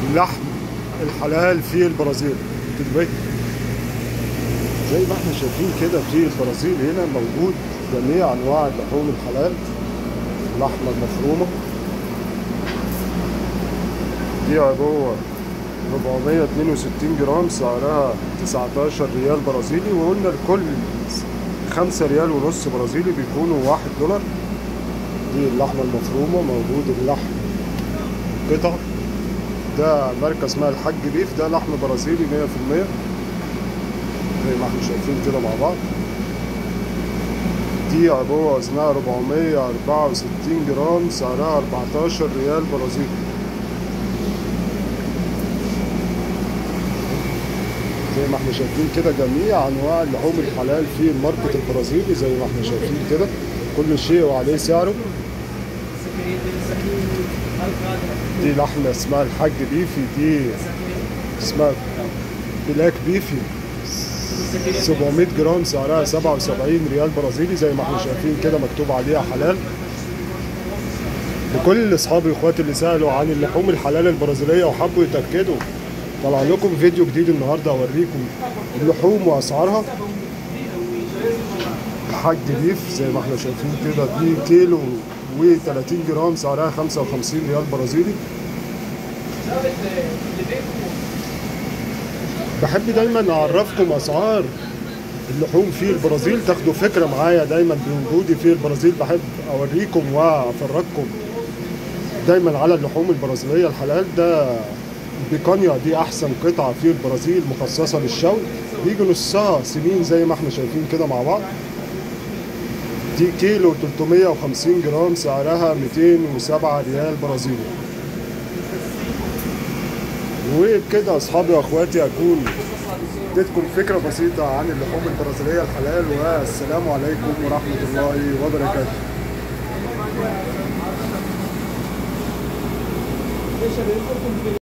اللحم الحلال في البرازيل تدبي زي ما احنا شايفين كده في البرازيل هنا موجود جميع انواع اللحوم الحلال اللحمه المفرومه دي عبوه 462 جرام سعرها 19 ريال برازيلي وقلنا لكل 5 ريال ونص برازيلي بيكونوا 1 دولار دي اللحمة المفرومة موجود اللحم قطع ده ماركة اسمها الحاج بيف ده لحم برازيلي 100% زي ما احنا شايفين كده مع بعض دي عبوة وزنها 464 جرام سعرها 14 ريال برازيلي زي ما احنا شايفين كده جميع انواع اللحوم الحلال في الماركت البرازيلي زي ما احنا شايفين كده كل شيء وعليه سعره دي لحمة اسمها الحاج بيفي دي اسمها بلاك بيفي 700 جرام سعرها 77 ريال برازيلي زي ما احنا شايفين كده مكتوب عليها حلال لكل اصحابي واخواتي اللي سالوا عن اللحوم الحلال البرازيليه وحبوا يتاكدوا طلع لكم فيديو جديد النهارده اوريكم اللحوم واسعارها الحاج بيف زي ما احنا شايفين كده دي كيلو و30 جرام سعرها 55 ريال برازيلي بحب دايما اعرفكم اسعار اللحوم في البرازيل تاخدوا فكره معايا دايما بوجودي في البرازيل بحب اوريكم وافرجكم دايما على اللحوم البرازيليه الحلال ده البيكانيا دي احسن قطعه في البرازيل مخصصه للشوي بيجي نصها سمين زي ما احنا شايفين كده مع بعض دي كيلو 350 جرام سعرها 207 ريال برازيلي وبكده اصحابي واخواتي اكون اديتكم فكره بسيطه عن اللحوم البرازيليه الحلال والسلام عليكم ورحمه الله وبركاته